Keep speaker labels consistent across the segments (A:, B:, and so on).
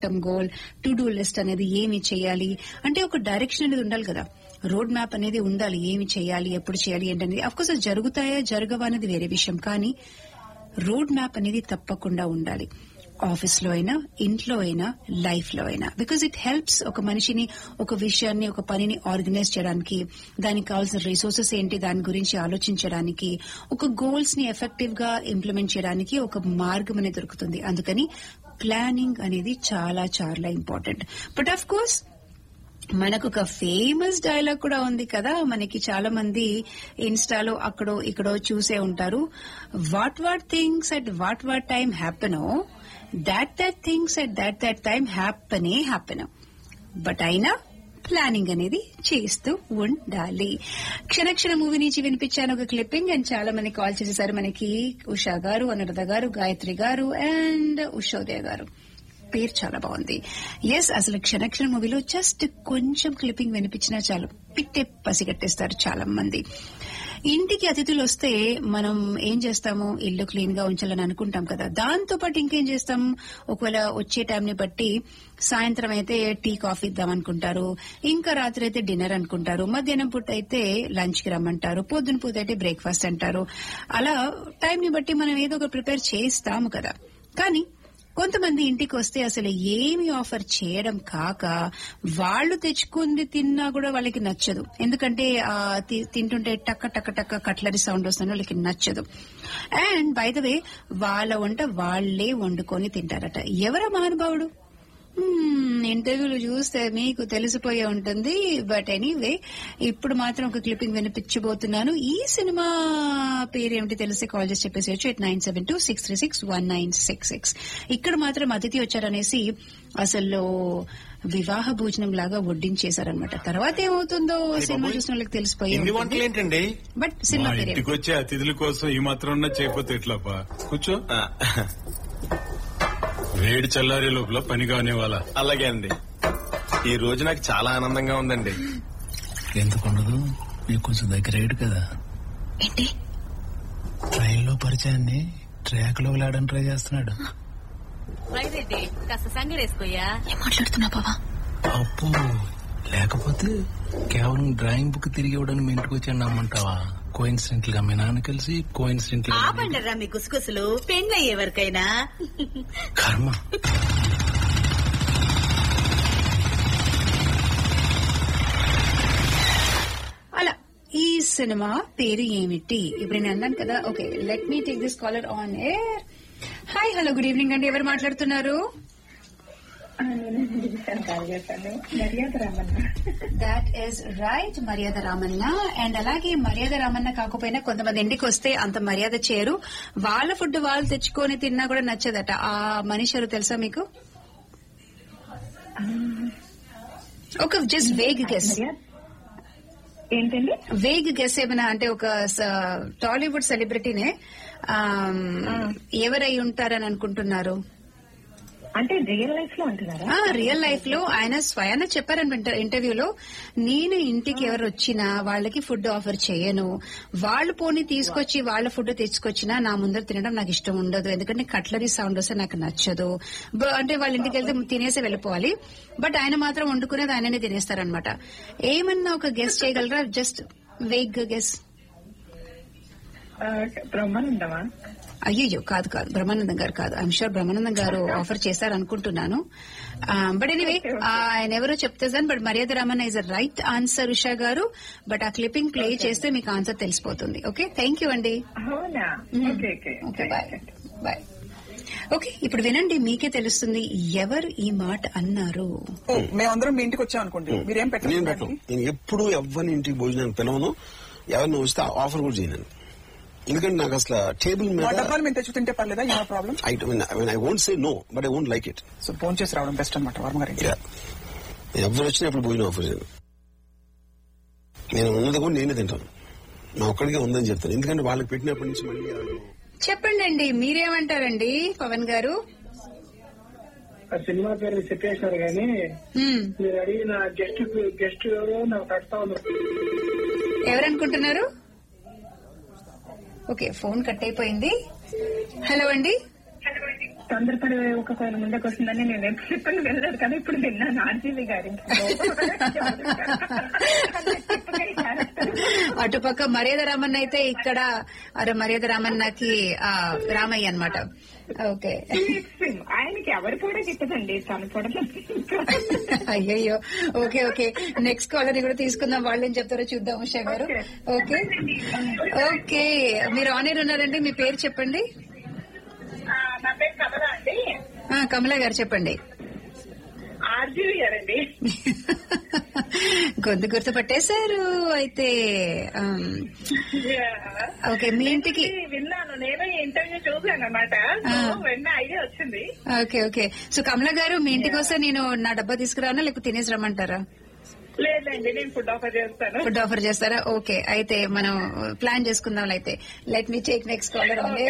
A: Term goal to do list అనేది ఏమి చేయాలి అంటే ఒక డైరెక్షన్ అనేది ఉండాలి కదా రోడ్ మ్యాప్ అనేది ఉండాలి ఏమి చేయాలి ఎప్పుడు చేయాలి ఏంటనేది అఫ్ కోర్స్ జరుగుతాయా జరగవా అనేది వేరే విషయం కానీ రోడ్ మ్యాప్ అనేది తప్పకుండా ఉండాలి ఆఫీస్ లో అయినా ఇంట్లో అయినా లైఫ్ లో అయినా బికాజ్ ఇట్ హెల్ప్స్ ఒక మనిషిని ఒక విషయాన్ని ఒక పనిని ఆర్గనైజ్ చేయడానికి దానికి కావాల్సిన రిసోర్సెస్ ఏంటి దాని గురించి ఆలోచించడానికి ఒక గోల్స్ ని ఎఫెక్టివ్ గా ఇంప్లిమెంట్ చేయడానికి ఒక మార్గం అనేది దొరుకుతుంది అందుకని ప్లానింగ్ అనేది చాలా చాలా ఇంపార్టెంట్ బట్ ఆఫ్ కోర్స్ మనకు ఒక ఫేమస్ డైలాగ్ కూడా ఉంది కదా మనకి చాలా మంది ఇన్స్టాలో అక్కడో ఇక్కడో చూసే ఉంటారు what what things at what what time హ్యాపెనో that that things at that that time హ్యాపనే హ్యాపెన్ బట్ అయినా ప్లానింగ్ అనేది చేస్తూ ఉండాలి క్షణక్షణ మూవీ నుంచి వినిపించాను ఒక క్లిప్పింగ్ అండ్ చాలా మంది కాల్ చేసేసారు మనకి ఉషా గారు అనురధ గారు గాయత్రి గారు అండ్ ఉషోదయ గారు పేరు చాలా బాగుంది ఎస్ అసలు క్షణక్షణ మూవీలో జస్ట్ కొంచెం క్లిప్పింగ్ వినిపించినా చాలు పిట్టే పసిగట్టేస్తారు చాలా మంది ఇంటికి అతిథులు వస్తే మనం ఏం చేస్తాము ఇల్లు క్లీన్ గా ఉంచాలని అనుకుంటాం కదా దాంతో పాటు ఇంకేం చేస్తాం ఒకవేళ వచ్చే టైం ని బట్టి సాయంత్రం అయితే టీ కాఫీ ఇద్దాం అనుకుంటారు ఇంకా రాత్రి అయితే డిన్నర్ అనుకుంటారు మధ్యాహ్నం పూట అయితే లంచ్ కి రమ్మంటారు పొద్దున పూట అయితే బ్రేక్ఫాస్ట్ అంటారు అలా టైం ని బట్టి మనం ఏదో ఒక ప్రిపేర్ చేస్తాము కదా కానీ కొంతమంది ఇంటికి వస్తే అసలు ఏమి ఆఫర్ చేయడం కాక వాళ్ళు తెచ్చుకుంది తిన్నా కూడా వాళ్ళకి నచ్చదు ఎందుకంటే ఆ తి- తింటుంటే టక్క టక్క టక్క కట్లరీ సౌండ్ వస్తుంది వాళ్ళకి నచ్చదు అండ్ బై ద వే వాళ్ళ వంట వాళ్లే వండుకొని తింటారట ఎవరా మహానుభావుడు మ్మ్, ఇంటర్వ్యూలు చూస్తే మీకు తెలిసిపోయే ఉంటుంది బట్ ఎనీవే ఇప్పుడు మాత్రం ఒక క్లిప్పింగ్ వినిపించబోతున్నాను ఈ సినిమా పేరు ఏమిటి తెలిసి కాల్ చేసి చెప్పేసేయచ్చు eight nine seven two six three six one nine six six ఇక్కడ మాత్రం అతిథి వచ్చారనేసి అసలు వివాహ భోజనం లాగా వడ్డించేశారనమాట తర్వాత ఏమవుతుందో సినిమా చూసిన వాళ్ళకి తెలిసిపోయే
B: ఇన్ని
A: ఉంటుంది.
B: వంటలు ఏంటండి
A: బట్ సినిమా
C: మా
A: పేరు
C: ఇంటికి వచ్చే అతిథుల కోసం ఈ మాత్రం ఉన్నా చేయకపోతే ఎట్లాపా కూర్చో
B: ఆ,
C: వేడి చల్లారే లోపల పని కానే వాళ్ళ
B: అలాగే అండి ఈ రోజు నాకు చాలా ఆనందంగా ఉందండి
D: ఎందుకు ఉండదు మీకు కొంచెం దగ్గర అయ్యాడు కదా
A: ఏంటి
D: ట్రైన్ లో పరిచయాన్ని ట్రాక్ లో వెళ్ళాడని ట్రై చేస్తున్నాడు
E: రైరెడ్డి కాస్త సంగడేసుకోయా
A: ఏం మాట్లాడుతున్నా బాబా
D: అప్పు లేకపోతే కేవలం డ్రాయింగ్ బుక్ తిరిగి ఇవ్వడానికి మీ ఇంటికి వచ్చాను నమ్మంటావా కోయిన్సిడెంట్ గా మీ నాన్న కలిసి కోయిన్సిడెంట్ గా
E: ఆపండరా మీ గుసగుసలు పెళ్ళయ్యే వరకైనా
D: కర్మ
A: అలా ఈ సినిమా పేరు ఏమిటి ఇప్పుడు నేను అన్నాను కదా okay let me take this caller on air hi hello good evening అండి ఎవరు మాట్లాడుతున్నారు దాట్ ఈస్ రైట్ మర్యాద రామన్న అండ్ అలాగే మర్యాద రామన్న కాకపోయినా కొంతమంది ఇంటికి వస్తే అంత మర్యాద చేయరు వాళ్ళ ఫుడ్ వాళ్ళు తెచ్చుకొని తిన్నా కూడా నచ్చదట ఆ మనిషి ఎవరు తెలుసా మీకు ఒక జస్ట్ వేగ్ గెస్
F: ఏంటండి
A: వేగ్ గెస్ ఏమైనా అంటే ఒక స- టాలీవుడ్ సెలబ్రిటీనే ఆమ్, ఎవరై ఉంటారని అనుకుంటున్నారు
F: అంటే రియల్ లైఫ్ లో అంటున్నారా
A: ఆ రియల్ లైఫ్ లో ఆయన స్వయాన చెప్పారనమాట ఇంటర్వ్యూలో నేను ఇంటికి ఎవరు వచ్చినా వాళ్ళకి ఫుడ్ ఆఫర్ చేయను వాళ్ళు పోనీ తీసుకొచ్చి వాళ్ళ ఫుడ్ తెచ్చుకొచ్చినా నా ముందర తినడం నాకు ఇష్టం ఉండదు ఎందుకంటే కట్లరీ సౌండ్ వస్తే నాకు నచ్చదు బ- అంటే వాళ్ళ ఇంటికి వెళ్తే తినేసి వెళ్ళిపోవాలి బట్ ఆయన మాత్రం వండుకునేది ఆయననే తినేస్తారనమాట ఏమన్నా ఒక గెస్ చేయగలరా జస్ట్ వేగ్ గెస్
F: బ్రహ్మానందమా
A: అయ్యో కాదు కాదు బ్రహ్మానందం గారు కాదు ఐఎమ్ షూర్ బ్రహ్మానందం గారు ఆఫర్ చేశారు అనుకుంటున్నాను బట్ ఎనీవే ఆయన ఎవరో చెప్తే sir but Maryada Ramanna is right answer Usha garu but ఆ క్లిప్పింగ్ ప్లే చేస్తే మీకు ఆన్సర్ తెలిసిపోతుంది ఓకే థ్యాంక్ యూ అండి
F: అవునా okay okay
A: okay bye bye okay ఇప్పుడు వినండి మీకే తెలుస్తుంది ఎవరు ఈ మాట అన్నారు
G: ఓ, మేమందరం మీ ఇంటికి వచ్చాం అనుకోండి మీరేం
H: నేను
G: పెట్టండి
H: పెట్టను నేను ఎప్పుడు ఎవరిని ఇంటికి భోజనానికి పిలవను ఎవరిని వస్తే ఆఫర్ కూడా చేయను ఎందుకంటే నాకు అసలు టేబుల్
G: మా
H: మీద
G: డబ్బాలు మేము తెచ్చి తింటే పర్లేదా you problem
H: I I won't say no but I won't like it
G: so phone చేసి రావడం బెస్ట్ అనమాట వర్మ గారి ఇంటికి.
H: ఎవరు వచ్చినా ఎప్పుడు భోజనం ఆఫర్ చేయను నేను ఉన్నది కూడా నేనే తింటాను నా ఒక్కడికే ఉందని చెప్తాను ఎందుకంటే వాళ్ళకి పెట్టినప్పటి నుంచి మళ్ళీ వాళ్ళు
A: చెప్పండి అండి మీరేమంటారండి పవన్ గారు
I: ఆ సినిమా పేరు చెప్పేసినారు కానీ
A: హ్మ్,
I: మీరు అడిగిన గెస్ట్ గెస్ట్ ఎవరో నాకు కడతా ఉన్నారు
A: ఎవరనుకుంటున్నారు ఓకే ఫోన్ కట్ అయిపోయింది హలో అండి
F: తొందరపడి ఒక్కొక్కరు ముందుకు వస్తుందని నేను ఎప్పుడు ఇప్పుడు వెళ్ళలేదు కదా ఇప్పుడు విన్నాను ఆర్జీవి గారి
A: అటుపక్క మర్యాద రామన్న అయితే ఇక్కడ అరే మర్యాద రామన్నకి ఆ, రామయ్య అన్నమాట ఓకే
F: ఆయనకి ఎవరు కూడా గిట్టదండి తను కూడా
A: అయ్యయ్యో ఓకే ఓకే నెక్స్ట్ కాలర్ కూడా తీసుకుందాం వాళ్ళు ఏం చెప్తారో చూద్దాం ఉషా గారు ఓకే ఓకే మీరు ఆన్ ఎయిర్ ఉన్నారండి మీ పేరు చెప్పండి
F: నా పేరు కమల అండి
A: ఆ, కమలా గారు చెప్పండి
F: ఆర్జీవి గారండి
A: గొంతు గుర్తు పట్టేశారు అయితే ఆమ్, ఓకే మీ ఇంటికి
F: విన్నాను నేను ఇంటర్వ్యూ చూసాను అనమాట
A: ఆ.
F: వెన్న ఐడియా వచ్చింది
A: ఓకే ఓకే సో కమలా గారు మీ ఇంటికి వస్తే నేను నా డబ్బా తీసుకురానా లేకపోతే తినేసి రమ్మంటారా
F: లేదండి నేను ఫుడ్ ఆఫర్ చేస్తాను
A: ఫుడ్ ఆఫర్ చేస్తారా ఓకే అయితే మనం ప్లాన్ చేసుకుందాం అయితే let me take next caller ఉంది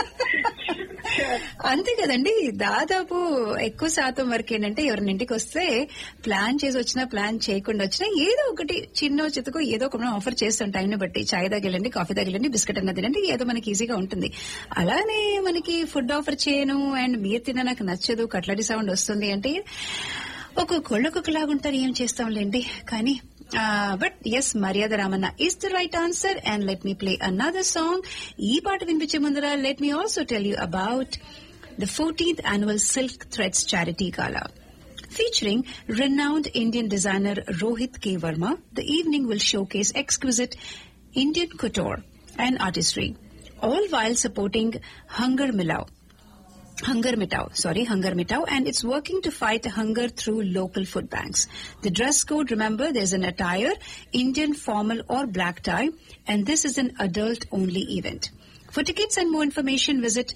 A: అంతే కదండి దాదాపు ఎక్కువ శాతం వరకు ఏంటంటే ఎవరిని ఇంటికి వస్తే ప్లాన్ చేసి వచ్చినా ప్లాన్ చేయకుండా వచ్చినా ఏదో ఒకటి చిన్న చితకో ఏదో ఒక మనం ఆఫర్ చేస్తాం టైం బట్టి చాయ్ తగిలండి కాఫీ తగిలండి బిస్కెట్ అన్న తినండి ఏదో మనకి ఈజీగా ఉంటుంది అలానే మనకి ఫుడ్ ఆఫర్ చేయను అండ్ మీరు తిన్న నాకు నచ్చదు కట్లడి సౌండ్ వస్తుంది అంటే ఒక్కొక్కళ్ళు ఒక్కొక్కలాగుంటారు ఏం చేస్తాంలేండి కానీ but yes Maryada Ramanna is the right answer and let me play another song ఈ పాట వినిపించే ముందర let me also tell you about the fourteenth annual silk threads charity gala Featuring renowned Indian designer Rohit K. Verma, the evening will showcase exquisite Indian couture and artistry, all while supporting Hunger Milau. Hunger Mitau, sorry, Hunger Mitau, and it's working to fight hunger through local food banks. The dress code, remember, there's an attire, Indian formal or black tie, and this is an adult-only event. For tickets and more information, visit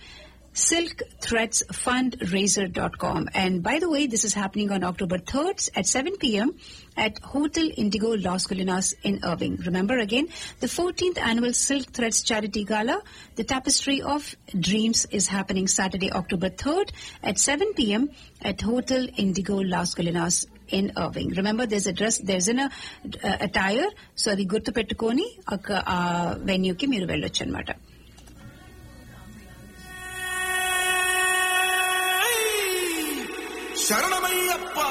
A: silkthreadsfundraiser.com. And by the way, this is happening on October 3rd at 7 p.m. at Hotel Indigo Las Colinas in Irving. Remember again, the 14th annual Silk Threads Charity Gala, the Tapestry of Dreams is happening Saturday, October 3rd at 7 p.m. at Hotel Indigo Las Colinas in Irving. Remember, there's a dress, there's an uh, attire, so అది గుర్తు పెట్టుకొని ఆ వెన్యూకి మీరు వెళ్ళొచ్చు అనమాట
B: శరణమయ్యప్ప